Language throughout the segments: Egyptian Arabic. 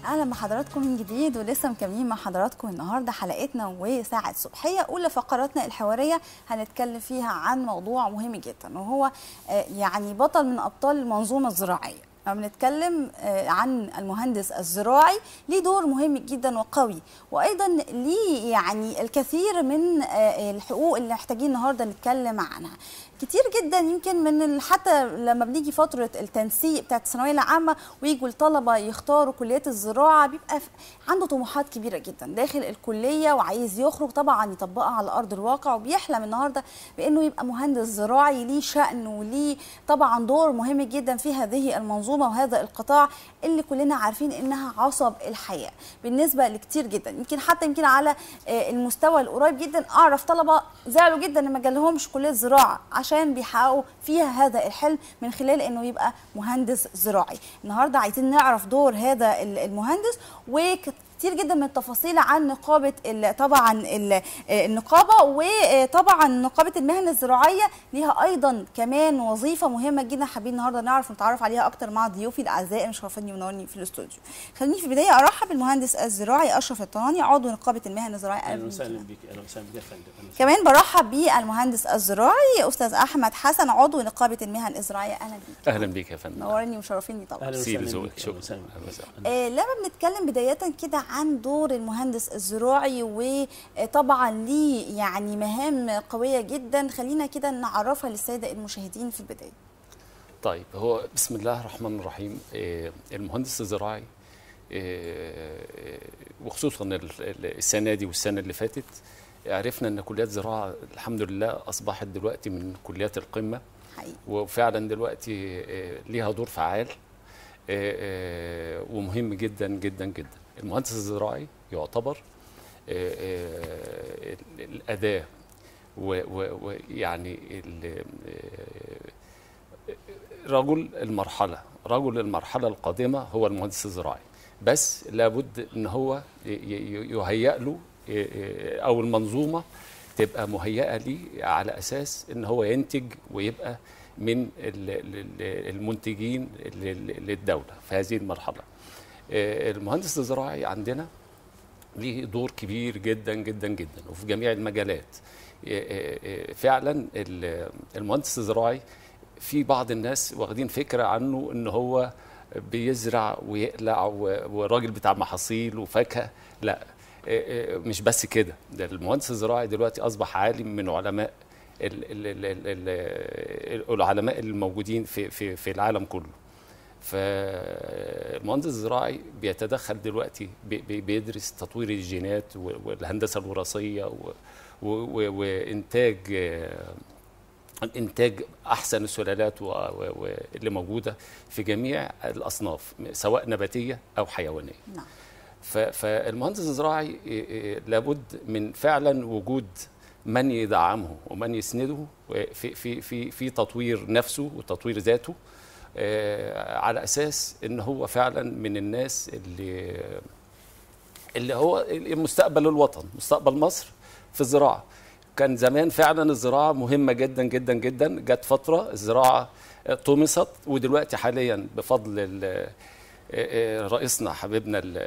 اهلا بحضراتكم من جديد ولسه مكملين مع حضراتكم النهارده حلقتنا وساعه صبحيه اولى فقراتنا الحواريه هنتكلم فيها عن موضوع مهم جدا وهو آه، يعني بطل من ابطال المنظومه الزراعيه لما بنتكلم آه، عن المهندس الزراعي ليه دور مهم جدا وقوي وايضا ليه يعني الكثير من آه، الحقوق اللي محتاجين النهارده نتكلم عنها كتير جدا يمكن من ال- حتى لما بنيجي فتره التنسيق بتاعت الثانويه العامه ويجوا الطلبه يختاروا كليات الزراعه بيبقى ف- عنده طموحات كبيره جدا داخل الكليه وعايز يخرج طبعا يطبقها على ارض الواقع وبيحلم النهارده بانه يبقى مهندس زراعي ليه شأن وليه طبعا دور مهم جدا في هذه المنظومه وهذا القطاع اللي كلنا عارفين انها عصب الحياه بالنسبه لكتير جدا يمكن حتى يمكن على آه، المستوى القريب جدا اعرف طلبه زعلوا جدا ان ما جالهمش كليه زراعه عشان بيحققوا فيها هذا الحلم من خلال انه يبقى مهندس زراعي النهارده عايزين نعرف دور هذا ال- المهندس وكتير جدا من التفاصيل عن نقابه ال- طبعا ال- النقابه وطبعا نقابه المهن الزراعيه ليها ايضا كمان وظيفه مهمه جدا حابين النهارده نعرف ونتعرف عليها اكتر مع ضيوفي الاعزاء اللي مشرفيني ومنورني في الاستوديو خليني في البدايه ارحب بالمهندس الزراعي اشرف الطناني عضو نقابه المهن الزراعيه اهلا بيك. وسهلا بك اهلا وسهلا بك يا فندم أهلاً وسهلاً. كمان برحب بالمهندس الزراعي استاذ احمد حسن عضو نقابه المهن الزراعيه اهلا بيك اهلا بيك يا فندم نورني ومشرفيني طبعا اهلا سيدي وسهلا ذوقك بك شكرا أهلاً وسهلاً. أهلاً وسهلاً. آه لما بنتكلم بداية كده عن دور المهندس الزراعي وطبعا ليه يعني مهام قوية جدا خلينا كده نعرفها للسادة المشاهدين في البداية طيب هو بسم الله الرحمن الرحيم آه، المهندس الزراعي آه، وخصوصا ال- ال- السنه دي والسنه اللي فاتت عرفنا ان كليات الزراعه الحمد لله اصبحت دلوقتي من كليات القمه حقيقي وفعلا دلوقتي آه، ليها دور فعال آه، آه، ومهم جدا جدا جدا المهندس الزراعي يعتبر آه، آه، ال- الأداة ويعني رجل المرحلة رجل المرحلة القادمة هو المهندس الزراعي بس لابد ان هو ي- ي- يهيأ له آه، او المنظومة تبقى مهيئة ليه على اساس ان هو ينتج ويبقى من ال- ال- المنتجين لل- للدولة في هذه المرحلة آه، المهندس الزراعي عندنا ليه دور كبير جدا جدا جدا وفي جميع المجالات إيه إيه إيه فعلا ال- المهندس الزراعي في بعض الناس واخدين فكره عنه ان هو بيزرع ويقلع و- وراجل بتاع محاصيل وفاكهه لا إيه إيه مش بس كده ده المهندس الزراعي دلوقتي اصبح عالم من علماء ال- ال- ال- ال- ال- العلماء الموجودين في في في العالم كله فالمهندس الزراعي بيتدخل دلوقتي بي- بي- بيدرس تطوير الجينات و- والهندسه الوراثيه و- و- و- وانتاج آه، انتاج احسن السلالات و- و- و- اللي موجوده في جميع الاصناف سواء نباتيه او حيوانيه نعم ف- فالمهندس الزراعي إيه، إيه، لابد من فعلا وجود من يدعمه ومن يسنده في في في في تطوير نفسه وتطوير ذاته آه، على اساس ان هو فعلا من الناس اللي اللي هو مستقبل الوطن مستقبل مصر في الزراعه كان زمان فعلا الزراعه مهمه جدا جدا جدا جت فتره الزراعه طمست ودلوقتي حاليا بفضل ال- رئيسنا حبيبنا ال-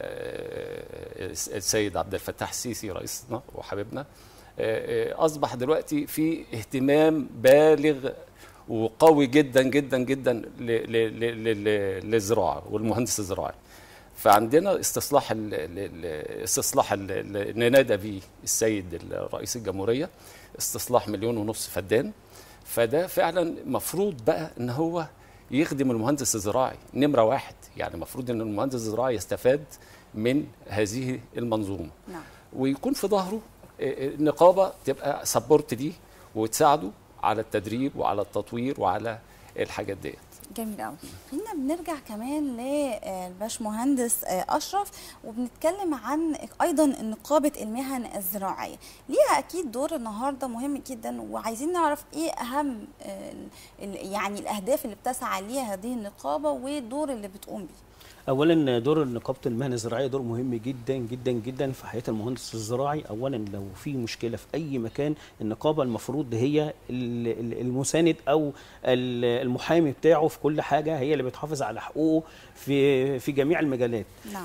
السيد عبد الفتاح السيسي رئيسنا وحبيبنا اصبح دلوقتي في اهتمام بالغ وقوي جدا جدا جدا ل- ل- ل- ل- للزراعه والمهندس الزراعي فعندنا استصلاح ال- ال- ال- استصلاح ال- ال- اللي نادى به السيد رئيس الجمهوريه استصلاح مليون ونص فدان فده فعلا مفروض بقى ان هو يخدم المهندس الزراعي نمره واحد يعني المفروض ان المهندس الزراعي يستفاد من هذه المنظومه نعم ويكون في ظهره آه، آه، نقابه تبقى سبورت ليه وتساعده على التدريب وعلى التطوير وعلى الحاجات ديت جميل قوي خلينا بنرجع كمان للباشمهندس اشرف وبنتكلم عن ايضا نقابه المهن الزراعيه ليها اكيد دور النهارده مهم جدا وعايزين نعرف ايه اهم آه، ال- يعني الاهداف اللي بتسعى ليها هذه النقابه والدور اللي بتقوم بيه اولا دور نقابه المهن الزراعيه دور مهم جدا جدا جدا في حياه المهندس الزراعي اولا لو في مشكله في اي مكان النقابه المفروض هي ال- ال- المساند او ال- المحامي بتاعه في كل حاجه هي اللي بتحافظ على حقوقه في في جميع المجالات نعم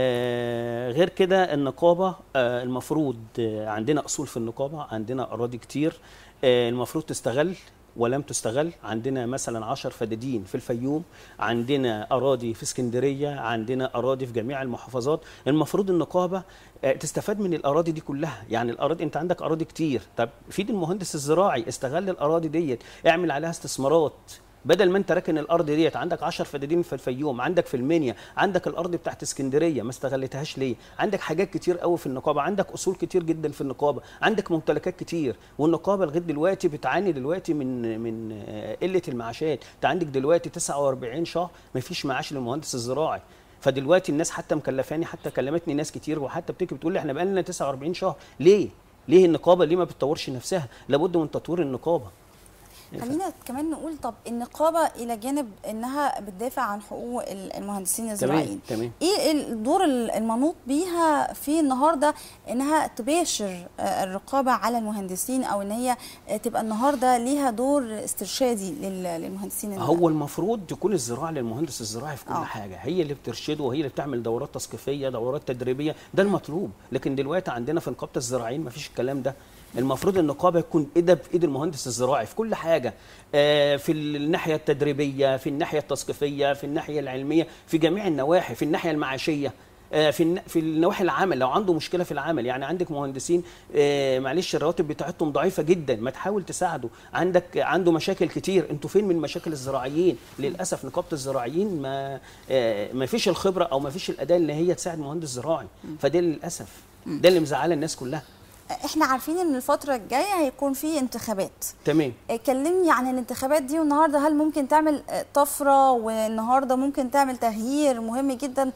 آه غير كده النقابه آه المفروض آه عندنا اصول في النقابه عندنا اراضي كتير آه المفروض تستغل ولم تستغل عندنا مثلا 10 فدادين في الفيوم عندنا اراضي في اسكندريه عندنا اراضي في جميع المحافظات المفروض النقابه آه، تستفاد من الاراضي دي كلها يعني الاراضي انت عندك اراضي كتير طب فيد المهندس الزراعي استغل الاراضي ديت اعمل عليها استثمارات بدل ما انت راكن الارض ديت عندك 10 فدادين في الفيوم عندك في المنيا عندك الارض بتاعت اسكندريه ما استغلتهاش ليه عندك حاجات كتير قوي في النقابه عندك اصول كتير جدا في النقابه عندك ممتلكات كتير والنقابه لغايه دلوقتي بتعاني دلوقتي من من آه، قله المعاشات انت عندك دلوقتي 49 شهر ما فيش معاش للمهندس الزراعي فدلوقتي الناس حتى مكلفاني حتى كلمتني ناس كتير وحتى بتيجي بتقول لي احنا بقى لنا 49 شهر ليه ليه النقابه ليه ما بتطورش نفسها لابد من تطوير النقابه خلينا كمان نقول طب النقابه الى جانب انها بتدافع عن حقوق ال- المهندسين الزراعيين تمام ايه الدور ال- المنوط بيها في النهارده انها تباشر آه، الرقابه على المهندسين او ان هي آه، تبقى النهارده ليها دور استرشادي لل- للمهندسين هو المفروض تكون الزراعه للمهندس الزراعي في كل آه. أوه. حاجه هي اللي بترشده وهي اللي بتعمل دورات تثقيفيه دورات تدريبيه ده المطلوب لكن دلوقتي عندنا في نقابه الزراعيين ما فيش الكلام ده المفروض النقابه يكون ايدها بايد المهندس الزراعي في كل حاجه آه، في الناحيه التدريبيه في الناحيه التثقيفيه في الناحيه العلميه في جميع النواحي في الناحيه المعاشيه آه، في الن- في النواحي العمل لو عنده مشكله في العمل يعني عندك مهندسين آه، معلش الرواتب بتاعتهم ضعيفه جدا ما تحاول تساعده عندك عنده مشاكل كتير انتوا فين من مشاكل الزراعيين للاسف نقابه الزراعيين ما آه، ما فيش الخبره او ما فيش الاداه اللي هي تساعد مهندس زراعي فده للاسف ده اللي مزعله الناس كلها احنا عارفين ان الفتره الجايه هيكون في انتخابات تمام آه، كلمني عن الانتخابات دي والنهارده هل ممكن تعمل آه، طفره والنهارده ممكن تعمل تغيير مهم جدا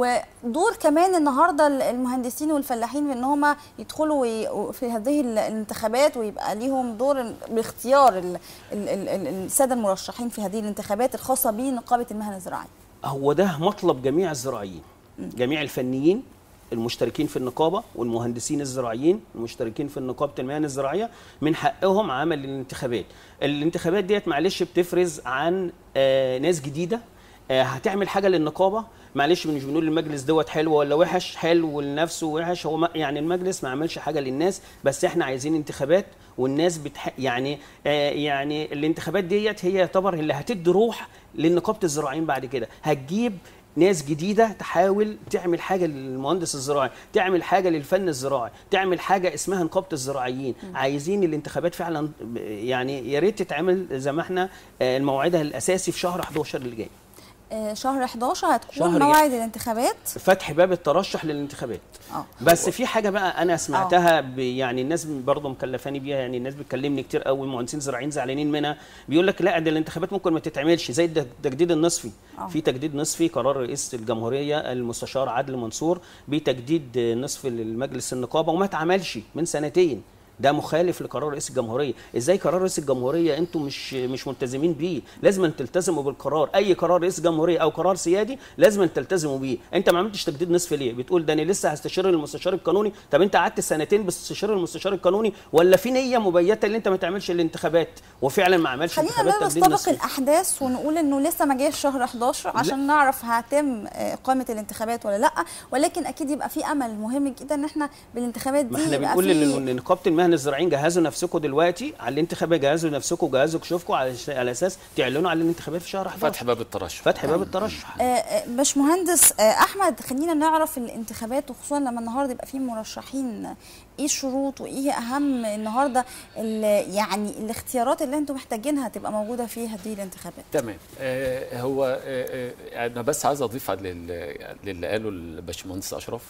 ودور كمان النهارده المهندسين والفلاحين في ان هم يدخلوا وي- في هذه ال- الانتخابات ويبقى ليهم دور باختيار ال- ال- ال- ال- الساده المرشحين في هذه الانتخابات الخاصه بنقابه المهن الزراعيه. هو ده مطلب جميع الزراعيين جميع الفنيين المشتركين في النقابة والمهندسين الزراعيين المشتركين في نقابة المهن الزراعية من حقهم عمل الانتخابات الانتخابات ديت معلش بتفرز عن آه ناس جديدة آه هتعمل حاجة للنقابة معلش مش بنقول المجلس دوت حلو ولا وحش حلو لنفسه وحش هو ما يعني المجلس ما عملش حاجة للناس بس احنا عايزين انتخابات والناس بتح... يعني آه يعني الانتخابات ديت هي يعتبر اللي هتدي روح لنقابة الزراعيين بعد كده هتجيب ناس جديده تحاول تعمل حاجه للمهندس الزراعي تعمل حاجه للفن الزراعي تعمل حاجه اسمها نقابه الزراعيين عايزين الانتخابات فعلا ب- يعني يا ريت تتعمل زي ما احنا آه، موعدها الاساسي في شهر 11 اللي جاي آه، شهر 11 هتكون شهر موعد الانتخابات فتح باب الترشح للانتخابات اه بس في حاجه بقى انا سمعتها ب- يعني الناس برضه مكلفاني بيها يعني الناس بتكلمني كتير قوي مهندسين زراعيين زعلانين منها بيقول لك لا ده الانتخابات ممكن ما تتعملش زي الد- التجديد النصفي آه. في تجديد نصفي قرار رئيس الجمهوريه المستشار عادل منصور بتجديد نصف للمجلس النقابه وما اتعملش من سنتين ده مخالف لقرار رئيس الجمهوريه ازاي قرار رئيس الجمهوريه انتم مش مش ملتزمين بيه لازم أن تلتزموا بالقرار اي قرار رئيس الجمهوريه او قرار سيادي لازم أن تلتزموا بيه انت ما عملتش تجديد نصف ليه بتقول ده انا لسه هستشير المستشار القانوني طب انت قعدت سنتين بتستشير المستشار القانوني ولا في نيه مبيته اللي انت ما تعملش الانتخابات وفعلا ما عملش خلينا انتخابات لا تجديد نستبق نصفي الاحداث ونقول انه لسه ما جاش شهر 11 عشان نعرف هتم آه، اقامه الانتخابات ولا لا ولكن اكيد يبقى في امل مهم جدا ان احنا بالانتخابات دي ما احنا يبقى بنقول في ان نقابه المهن الزراعيين جهزوا نفسكم دلوقتي على الانتخابات جهزوا نفسكم جهزوا كشوفكم على على اساس تعلنوا على الانتخابات في شهر 11 فتح باب الترشح فتح باب الترشح آه، آه، باشمهندس آه، احمد خلينا نعرف الانتخابات وخصوصا لما النهارده يبقى في مرشحين آه، ايه الشروط وايه اهم النهارده ال- يعني الاختيارات اللي انتم محتاجينها تبقى موجوده في هذه الانتخابات تمام آه هو آه آه انا بس عايز اضيف على لل- للي قاله الباشمهندس اشرف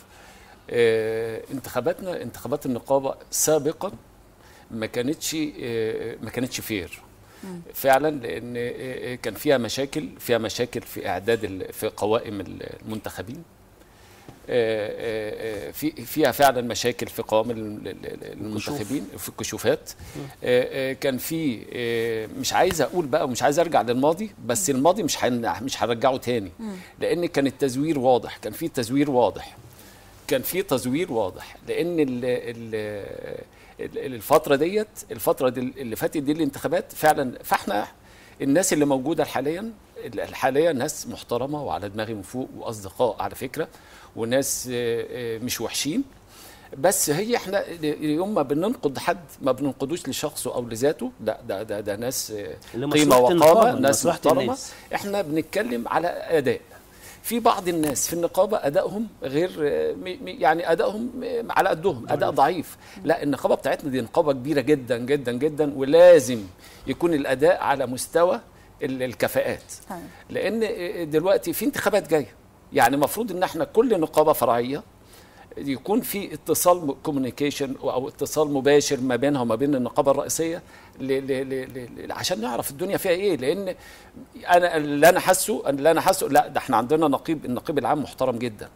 آه انتخاباتنا انتخابات النقابه سابقا ما كانتش آه ما كانتش فير فعلا لان آه، آه، كان فيها مشاكل فيها مشاكل في اعداد ال- في قوائم المنتخبين آه، آه، في فيها فعلا مشاكل في قوام ال- ال- ال- المنتخبين في الكشوفات آه، آه، كان في آه، مش عايز اقول بقى ومش عايز ارجع للماضي بس الماضي مش هن- مش هرجعه تاني لان كان التزوير واضح كان في تزوير واضح كان في تزوير واضح لان ال ال ال- الفتره ديت الفتره دي اللي فاتت دي الانتخابات فعلا فاحنا الناس اللي موجوده حاليا حاليا ناس محترمه وعلى دماغي من فوق واصدقاء على فكره وناس آه، آه، مش وحشين بس هي احنا يوم ما بننقد حد ما بننقدوش لشخصه او لذاته لا ده ده ده ناس آه، لمصلحة قيمه وقامه النقابة، ناس لمصلحة محترمه الناس. احنا بنتكلم على اداء في بعض الناس في النقابه ادائهم غير م- م- يعني ادائهم على قدهم اداء ضعيف لا النقابه بتاعتنا دي نقابه كبيره جدا جدا جدا ولازم يكون الاداء على مستوى ال- الكفاءات تمام. لان دلوقتي في انتخابات جايه يعني المفروض ان احنا كل نقابه فرعيه يكون في اتصال كوميونيكيشن او اتصال مباشر ما بينها وما بين النقابه الرئيسيه ل ل ل ل عشان نعرف الدنيا فيها ايه لان انا اللي انا حاسه اللي انا حاسه لا ده احنا عندنا نقيب النقيب العام محترم جدا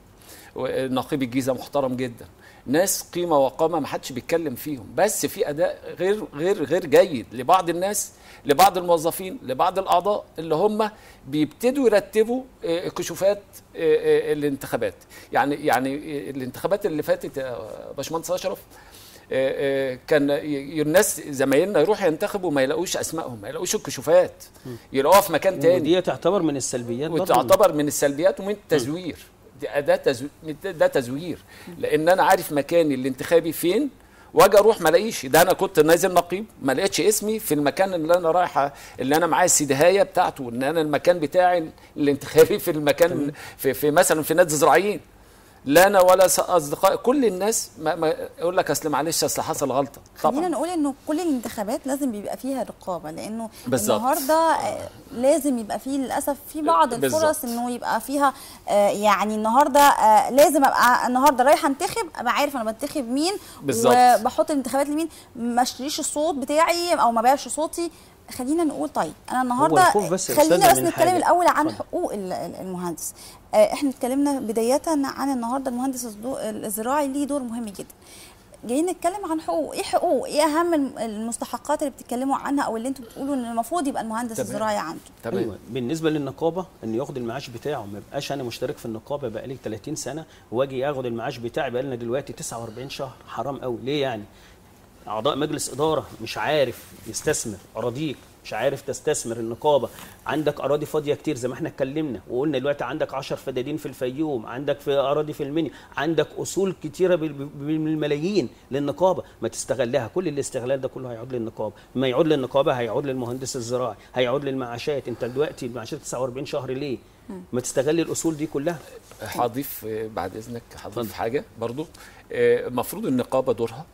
نقيب الجيزه محترم جدا ناس قيمه وقامه ما حدش بيتكلم فيهم بس في اداء غير غير غير جيد لبعض الناس لبعض الموظفين لبعض الاعضاء اللي هم بيبتدوا يرتبوا آه، كشوفات آه، آه، الانتخابات يعني يعني آه، الانتخابات اللي فاتت يا باشمهندس اشرف آه، آه، كان ي- ي- الناس زمايلنا يروحوا ينتخبوا ما يلاقوش اسمائهم ما يلاقوش الكشوفات يلاقوها في مكان تاني ودي تعتبر من السلبيات برضه. وتعتبر من السلبيات ومن التزوير دي اداه تزوير ده تزوير لان انا عارف مكاني الانتخابي فين واجي اروح ما الاقيش ده انا كنت نازل نقيب ما لقيتش اسمي في المكان اللي انا رايح اللي انا معايا السدهايه بتاعته ان انا المكان بتاعي الانتخابي في المكان في, في مثلا في نادي الزراعيين لا انا ولا س- اصدقائي كل الناس ما, ما يقول لك اصل معلش اصل حصل غلطه خلينا طبعا نقول انه كل الانتخابات لازم بيبقى فيها رقابه لانه بالظبط. النهارده آه، لازم يبقى فيه للاسف في بعض بالظبط. الفرص انه يبقى فيها آه، يعني النهارده آه، لازم ابقى النهارده رايحه انتخب ابقى عارف انا بنتخب مين بالظبط. وبحط الانتخابات لمين ما اشتريش الصوت بتاعي او ما بيعش صوتي خلينا نقول طيب انا النهارده الخوف بس يا خلينا أستاذة بس من نتكلم حاجة. الاول عن اتفضل. حقوق ال- ال- المهندس آه، احنا اتكلمنا بدايه عن النهارده المهندس الزدو- الزراعي ليه دور مهم جدا جايين نتكلم عن حقوق ايه حقوق ايه اهم الم- المستحقات اللي بتتكلموا عنها او اللي انتم بتقولوا ان المفروض يبقى المهندس تمام. الزراعي عنده تمام أيوة. بالنسبه للنقابه انه ياخد المعاش بتاعه ما يبقاش انا مشترك في النقابه بقالي 30 سنه واجي اخد المعاش بتاعي بقى لنا دلوقتي 49 شهر حرام قوي ليه يعني اعضاء مجلس اداره مش عارف يستثمر اراضيك مش عارف تستثمر النقابه عندك اراضي فاضيه كتير زي ما احنا اتكلمنا وقلنا دلوقتي عندك 10 فدادين في الفيوم عندك في اراضي في المنيا عندك اصول كتيره بال- بال- بالملايين للنقابه ما تستغلها كل الاستغلال ده كله هيعود للنقابه ما يعود للنقابه هيعود للمهندس الزراعي هيعود للمعاشات انت دلوقتي المعاشات 49 شهر ليه ما تستغل الاصول دي كلها هضيف آه، بعد اذنك هضيف حاجه برضو آه، المفروض النقابه دورها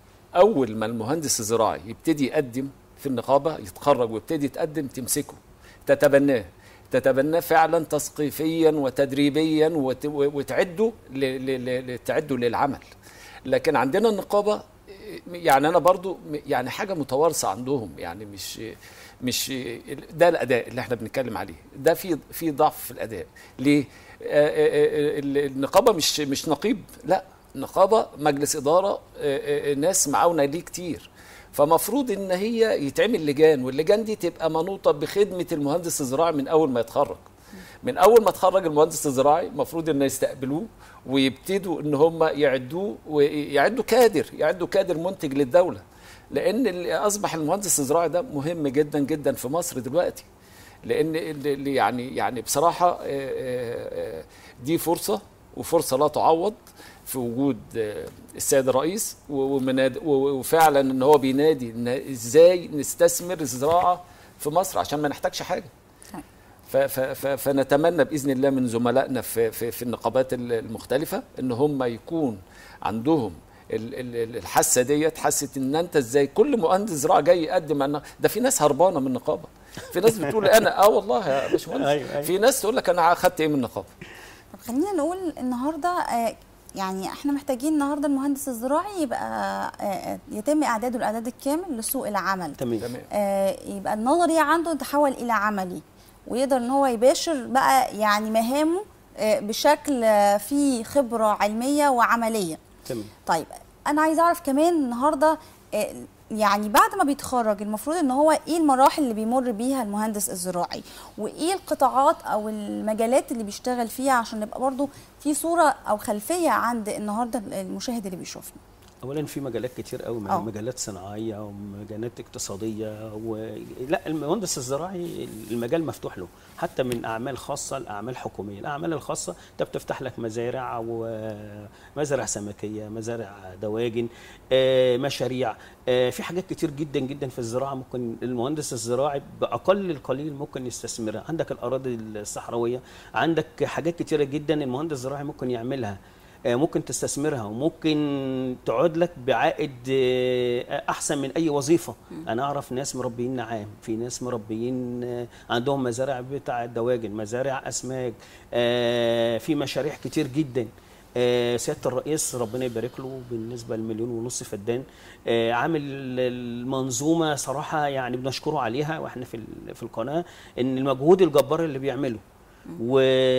اول ما المهندس الزراعي يبتدي يقدم في النقابه يتخرج ويبتدي يتقدم تمسكه تتبناه تتبناه فعلا تثقيفيا وتدريبيا وت- وتعده ل- ل- ل- تعده للعمل لكن عندنا النقابه يعني انا برضو يعني حاجه متوارثه عندهم يعني مش مش ده الاداء اللي احنا بنتكلم عليه ده في في ضعف في الاداء ليه آه، آه، آه، النقابه مش مش نقيب لا نقابه مجلس اداره آه، آه، آه، ناس معاونه ليه كتير فمفروض ان هي يتعمل لجان واللجان دي تبقى منوطه بخدمه المهندس الزراعي من اول ما يتخرج من اول ما اتخرج المهندس الزراعي المفروض ان يستقبلوه ويبتدوا ان هم يعدوه ويعدوا كادر يعدوا كادر منتج للدوله لان اللي اصبح المهندس الزراعي ده مهم جدا جدا في مصر دلوقتي لان اللي اللي يعني يعني بصراحه آه، آه، آه، دي فرصه وفرصه لا تعوض في وجود آه، السيد الرئيس و- ومناد- و- وفعلا ان هو بينادي ان ازاي نستثمر الزراعه في مصر عشان ما نحتاجش حاجه ف- ف- ف- فنتمنى باذن الله من زملائنا في في, في النقابات ال- المختلفه ان هم يكون عندهم ال- ال- ال- الحاسه ديت حاسه ان انت ازاي كل مهندس زراعه جاي يقدم عن ده في ناس هربانه من النقابه في ناس بتقول انا اه والله يا باشمهندس أيوة، أيوة. في ناس تقول لك انا اخدت ايه من النقابه طب خلينا نقول النهارده آه، يعني احنا محتاجين النهارده المهندس الزراعي يبقى آه، آه، يتم اعداده الاعداد الكامل لسوق العمل تمام تمام آه، يبقى النظري عنده يتحول الى عملي ويقدر ان هو يباشر بقى يعني مهامه آه، بشكل آه، فيه خبره علميه وعمليه تمام طيب انا عايزه اعرف كمان النهارده آه، يعني بعد ما بيتخرج المفروض ان هو ايه المراحل اللي بيمر بيها المهندس الزراعي وايه القطاعات او المجالات اللي بيشتغل فيها عشان نبقى برضو في صوره او خلفيه عند النهارده المشاهد اللي بيشوفنا اولا في مجالات كتير قوي آه. مجالات صناعيه ومجالات اقتصاديه و... لا المهندس الزراعي المجال مفتوح له حتى من اعمال خاصه لاعمال حكوميه الاعمال الخاصه انت بتفتح لك مزارع ومزارع سمكيه مزارع دواجن آه، مشاريع آه، في حاجات كتير جدا جدا في الزراعه ممكن المهندس الزراعي باقل القليل ممكن يستثمرها عندك الاراضي الصحراويه عندك حاجات كتيره جدا المهندس الزراعي ممكن يعملها آه، ممكن تستثمرها وممكن تعود لك بعائد آه، احسن من اي وظيفه انا اعرف ناس مربيين نعام في ناس مربيين آه، عندهم مزارع بتاع دواجن مزارع اسماك آه، في مشاريع كتير جدا آه، سياده الرئيس ربنا يبارك له بالنسبه لمليون ونص فدان آه، عامل المنظومه صراحه يعني بنشكره عليها واحنا في ال- في القناه ان المجهود الجبار اللي بيعمله و...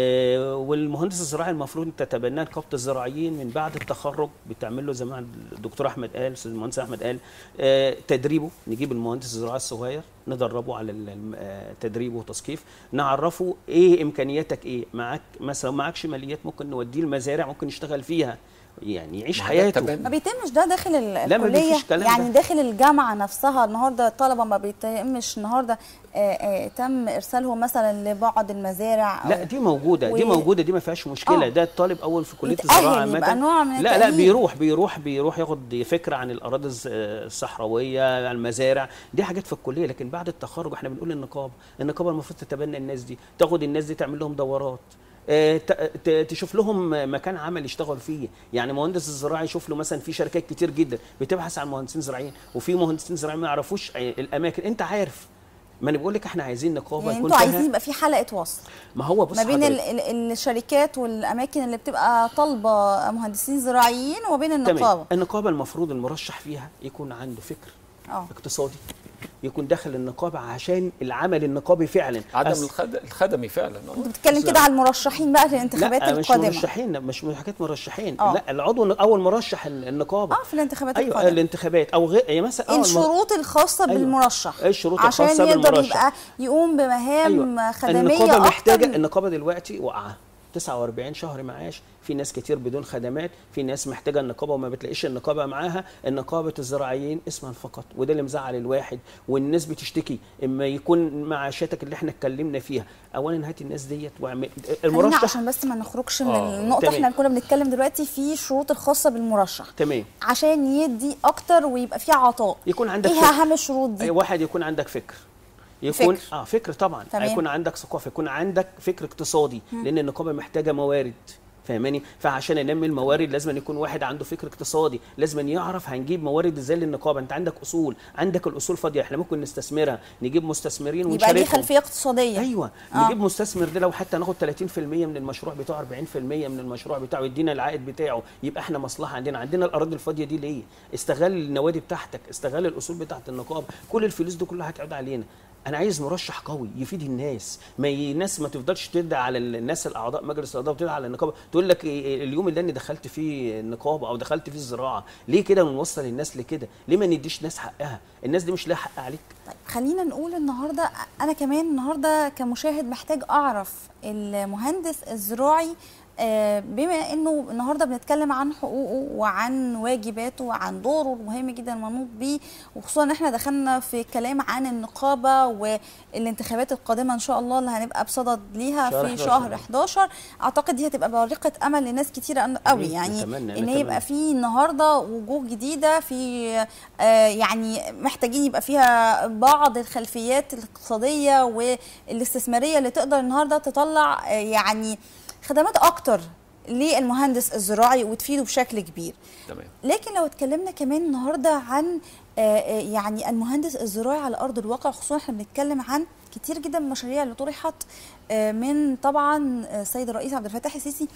والمهندس الزراعي المفروض تتبناه نقابه الزراعيين من بعد التخرج بتعمل له زي ما الدكتور احمد قال الاستاذ المهندس احمد قال آه، تدريبه نجيب المهندس الزراعي الصغير ندربه على ال- الم- آه، تدريبه وتثقيف نعرفه ايه امكانياتك ايه معاك مثلا معكش ماليات ممكن نوديه المزارع ممكن يشتغل فيها يعني يعيش ما ده حياته تمام. ما بيتمش ده داخل ال- لا، ما الكليه فيش كلام يعني ده. داخل الجامعه نفسها النهارده الطلبه ما بيتمش النهارده آه، آه، تم ارسالهم مثلا لبعض المزارع أو لا دي موجوده دي و- موجوده دي ما فيهاش مشكله آه. ده الطالب اول في كليه يتأهل، الزراعه يبقى عامة. نوع من لا لا التأهيل. بيروح بيروح بيروح ياخد فكره عن الاراضي الز- الصحراويه المزارع دي حاجات في الكليه لكن بعد التخرج احنا بنقول النقابه النقابه المفروض تتبنى الناس دي تاخد الناس دي تعمل لهم دورات آه، ت- ت- تشوف لهم مكان عمل يشتغل فيه يعني مهندس الزراعي يشوف له مثلا في شركات كتير جدا بتبحث عن مهندسين زراعيين وفي مهندسين زراعيين ما يعرفوش الاماكن انت عارف ما انا بقول لك احنا عايزين نقابه يعني يكون انتوا فيها عايزين يبقى في حلقه وصل ما هو بص ما بين ال حضرتك. ال الشركات والاماكن اللي بتبقى طالبه مهندسين زراعيين وبين تمام النقابه النقابه المفروض المرشح فيها يكون عنده فكر اه اقتصادي يكون داخل النقابه عشان العمل النقابي فعلا عدم أس- الخد... الخدمي فعلا آه. انت بتتكلم كده على المرشحين بقى للانتخابات لا مش القادمه مرشحين مش مش حكايه مرشحين آه. لا العضو اول مرشح ال- النقابه اه في الانتخابات ايوه القادمه الانتخابات او غير يعني مثلا أول مر- الشروط الخاصه أيوة. بالمرشح إيه الشروط عشان الخاصة يقدر بالمرشح؟ يبقى يقوم بمهام أيوة. خدميه النقابه اكتر محتاجه من- النقابه دلوقتي واقعه 49 شهر معاش في ناس كتير بدون خدمات في ناس محتاجه النقابه وما بتلاقيش النقابه معاها النقابه الزراعيين اسما فقط وده اللي مزعل الواحد والناس بتشتكي اما يكون معاشاتك اللي احنا اتكلمنا فيها اولا هات الناس ديت واعمل خلينا المرشح عشان بس ما نخرجش من آه، النقطه تمام. احنا كنا بنتكلم دلوقتي في الشروط الخاصه بالمرشح تمام عشان يدي اكتر ويبقى في عطاء يكون عندك ايه فكر. اهم الشروط دي أي واحد يكون عندك فكر يكون فكر. اه فكر طبعا تمام. يكون عندك ثقافه يكون عندك فكر اقتصادي لان النقابه محتاجه موارد فاهماني فعشان ننمي الموارد لازم يكون واحد عنده فكر اقتصادي لازم يعرف هنجيب موارد ازاي للنقابه انت عندك اصول عندك الاصول فاضيه احنا ممكن نستثمرها نجيب مستثمرين يبقى ونشاركهم دي خلفيه اقتصاديه ايوه آه. آه. نجيب مستثمر ده لو حتى ناخد 30% من المشروع بتاعه 40% من المشروع بتاعه يدينا العائد بتاعه يبقى احنا مصلحه عندنا عندنا الاراضي الفاضيه دي ليه استغل النوادي بتاعتك استغل الاصول بتاعت النقابه كل الفلوس دي كلها هتعود علينا انا عايز مرشح قوي يفيد الناس ما ي- الناس ما تفضلش تدعي على الناس الاعضاء مجلس الاعضاء وتدعي على النقابه تقول لك إيه اليوم اللي انا دخلت فيه النقابه او دخلت فيه الزراعه ليه كده بنوصل الناس لكده ليه ما نديش ناس حقها الناس دي مش لها حق عليك طيب خلينا نقول النهارده انا كمان النهارده كمشاهد محتاج اعرف المهندس الزراعي آه، بما انه النهارده بنتكلم عن حقوقه وعن واجباته وعن دوره المهم جدا المنوط بيه وخصوصا ان احنا دخلنا في كلام عن النقابه والانتخابات القادمه ان شاء الله اللي هنبقى بصدد ليها شهر في 11. شهر 11 اعتقد دي هتبقى بارقه امل لناس كتيره قوي يعني نتمنى- ان يبقى نتمنى. في النهارده وجوه جديده في آه، يعني محتاجين يبقى فيها بعض الخلفيات الاقتصاديه والاستثماريه اللي تقدر النهارده تطلع آه، يعني خدمات اكتر للمهندس الزراعي وتفيده بشكل كبير تمام لكن لو اتكلمنا كمان النهارده عن آه، آه، يعني المهندس الزراعي على ارض الواقع خصوصا احنا بنتكلم عن كتير جدا من المشاريع اللي طرحت آه، من طبعا آه، السيد الرئيس عبد الفتاح السيسي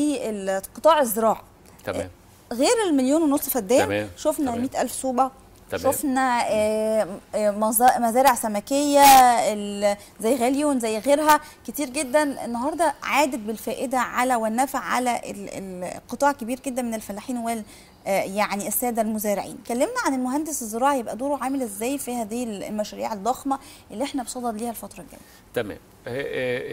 للقطاع الزراعي تمام غير المليون ونص فدان تمام، شفنا تمام. 100 ألف صوبة تمام. شفنا آه، آه، مزا- مزارع سمكيه ال- زي غاليون زي غيرها كتير جدا النهارده عادت بالفائده على والنفع على ال- ال- قطاع كبير جدا من الفلاحين وال آه، يعني الساده المزارعين كلمنا عن المهندس الزراعي يبقى دوره عامل ازاي في هذه المشاريع الضخمه اللي احنا بصدد ليها الفتره الجايه تمام آه، آه،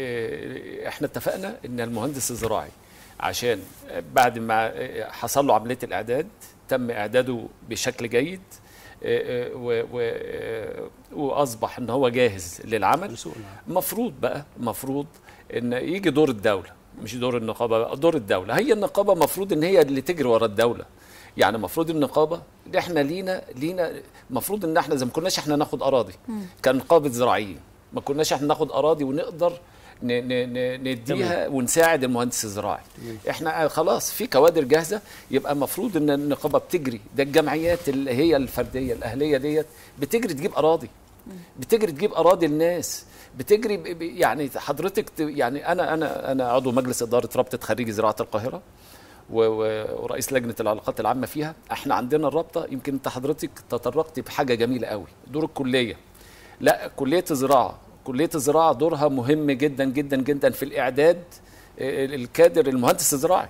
آه، احنا اتفقنا ان المهندس الزراعي عشان بعد ما آه، حصل له عمليه الاعداد تم اعداده بشكل جيد آه، آه، و- و- آه، واصبح ان هو جاهز للعمل لسوق العمل. مفروض بقى مفروض ان يجي دور الدوله مش دور النقابه بقى دور الدوله هي النقابه مفروض ان هي اللي تجري ورا الدوله يعني مفروض النقابه اللي احنا لينا لينا مفروض ان احنا زي ما كناش احنا ناخد اراضي كنقابه زراعيين ما كناش احنا ناخد اراضي ونقدر ن- ن- ن- نديها ونساعد المهندس الزراعي احنا خلاص في كوادر جاهزه يبقى المفروض ان النقابه بتجري ده الجمعيات اللي هي الفرديه الاهليه ديت بتجري تجيب اراضي بتجري تجيب اراضي الناس بتجري ب- ب- يعني حضرتك ت- يعني انا انا انا عضو مجلس اداره رابطه خريجي زراعه القاهره و- و- ورئيس لجنه العلاقات العامه فيها احنا عندنا الرابطه يمكن انت حضرتك تطرقت بحاجه جميله قوي دور الكليه لا كليه الزراعه كليه الزراعه دورها مهم جدا جدا جدا في الاعداد آه، الكادر المهندس الزراعي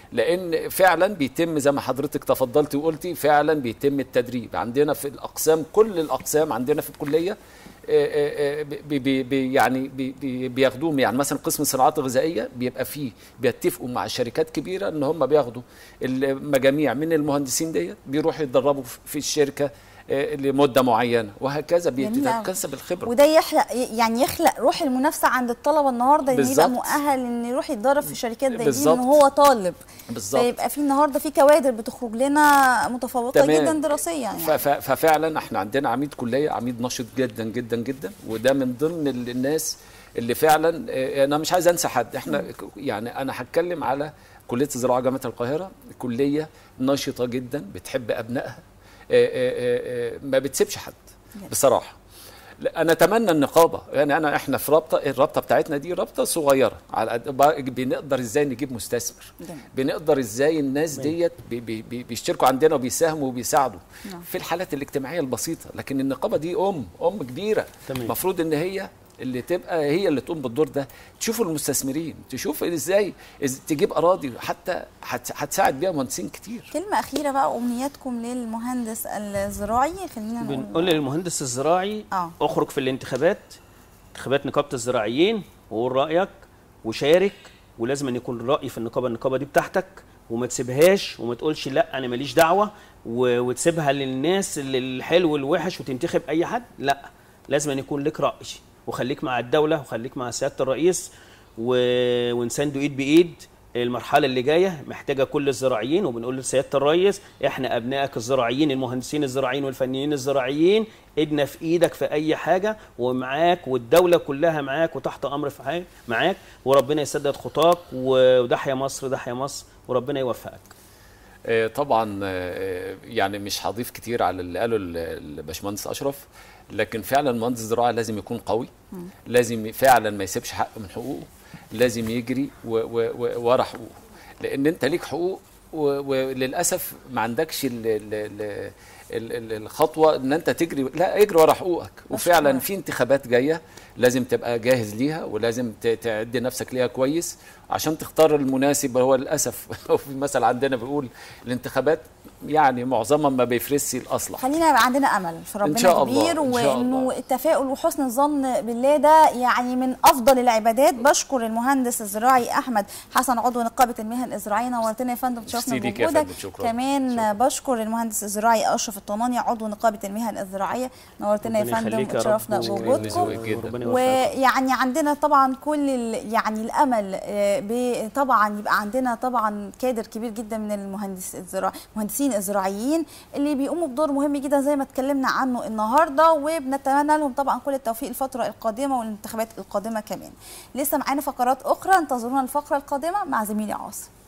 لان فعلا بيتم زي ما حضرتك تفضلتي وقلتي فعلا بيتم التدريب عندنا في الاقسام كل الاقسام عندنا في الكليه آه، آه، آه، بي بي بي يعني بي بي بياخدوهم يعني مثلا قسم الصناعات الغذائيه بيبقى فيه بيتفقوا مع شركات كبيره ان هم بياخدوا المجاميع من المهندسين ديت بيروحوا يتدربوا في الشركه آه، لمده معينه وهكذا جميل أوي. بيتكسب الخبره وده يخلق يعني يخلق روح المنافسه عند الطلبه النهارده ان يبقى بالظبط. مؤهل ان يروح يتدرب في شركات زي دي بالظبط. ان هو طالب بالظبط فيبقى في النهارده في كوادر بتخرج لنا متفوقه تمام. جدا دراسيا يعني ف- ف- ففعلا احنا عندنا عميد كليه عميد نشط جدا جدا جدا وده من ضمن ال- الناس اللي فعلا اه، انا مش عايز انسى حد احنا ك- يعني انا هتكلم على كليه الزراعه جامعه القاهره كليه نشطه جدا بتحب ابنائها اه، اه، اه، اه، ما بتسيبش حد بصراحه لا، انا اتمنى النقابه يعني انا احنا في رابطه الرابطه بتاعتنا دي رابطه صغيره على قد بقى بنقدر ازاي نجيب مستثمر جميل. بنقدر ازاي الناس ديت بي بي بي بيشتركوا عندنا وبيساهموا وبيساعدوا نعم. في الحالات الاجتماعيه البسيطه لكن النقابه دي ام ام كبيره تمام. المفروض ان هي اللي تبقى هي اللي تقوم بالدور ده تشوف المستثمرين تشوف ازاي إز تجيب اراضي حتى هت- هتساعد بيها مهندسين كتير كلمه اخيره بقى امنياتكم للمهندس الزراعي خلينا بنقول نقول للمهندس الزراعي آه. اخرج في الانتخابات انتخابات نقابه الزراعيين وقول رايك وشارك ولازم أن يكون الراي في النقابه النقابه دي بتاعتك وما تسيبهاش وما تقولش لا انا ماليش دعوه و- وتسيبها للناس اللي الحلو والوحش وتنتخب اي حد لا لازم أن يكون لك راي وخليك مع الدوله وخليك مع سياده الرئيس و... ونساندوا ايد بايد المرحله اللي جايه محتاجه كل الزراعيين وبنقول لسياده الرئيس احنا ابنائك الزراعيين المهندسين الزراعيين والفنيين الزراعيين ايدنا في ايدك في اي حاجه ومعاك والدوله كلها معاك وتحت امر في حاجة معاك وربنا يسدد خطاك و- وتحيا مصر تحيا مصر وربنا يوفقك آه، طبعا آه، يعني مش هضيف كتير على اللي قاله ال- الباشمهندس اشرف لكن فعلا المهندس الزراعي لازم يكون قوي لازم فعلا ما يسيبش حق من حقوقه لازم يجري و- و- و- ورا حقوقه لان انت ليك حقوق و- وللاسف ما عندكش ال ال ال ال- ال- الخطوه ان انت تجري لا اجري ورا حقوقك وفعلا في انتخابات جايه لازم تبقى جاهز ليها ولازم ت- تعد نفسك ليها كويس عشان تختار المناسب هو للاسف في مثل عندنا بيقول الانتخابات يعني معظمها ما بيفرسش الاصلح خلينا يبقى عندنا امل في ربنا شاء الله، كبير إن شاء وانه الله. التفاؤل وحسن الظن بالله ده يعني من افضل العبادات بشكر المهندس الزراعي احمد حسن عضو نقابه المهن الزراعيه نورتنا يا فندم تشرفنا ميرسي ليك يا بوجودك فندم، شكراً. كمان شكراً. بشكر المهندس الزراعي اشرف الطناني عضو نقابه المهن الزراعيه نورتنا يا ربنا فندم يخليك يا رب وتشرفنا و- بوجودكم ذوقك جداً. وربنا يوفقك ويعني عندنا طبعا كل ال- يعني الامل آه، ب- طبعا يبقى عندنا طبعا كادر كبير جدا من المهندس الزراعي المهندسين الزراعيين اللي بيقوموا بدور مهم جدا زي ما اتكلمنا عنه النهارده وبنتمنى لهم طبعا كل التوفيق الفتره القادمه والانتخابات القادمه كمان لسه معانا فقرات اخرى انتظرونا الفقره القادمه مع زميلي عاصم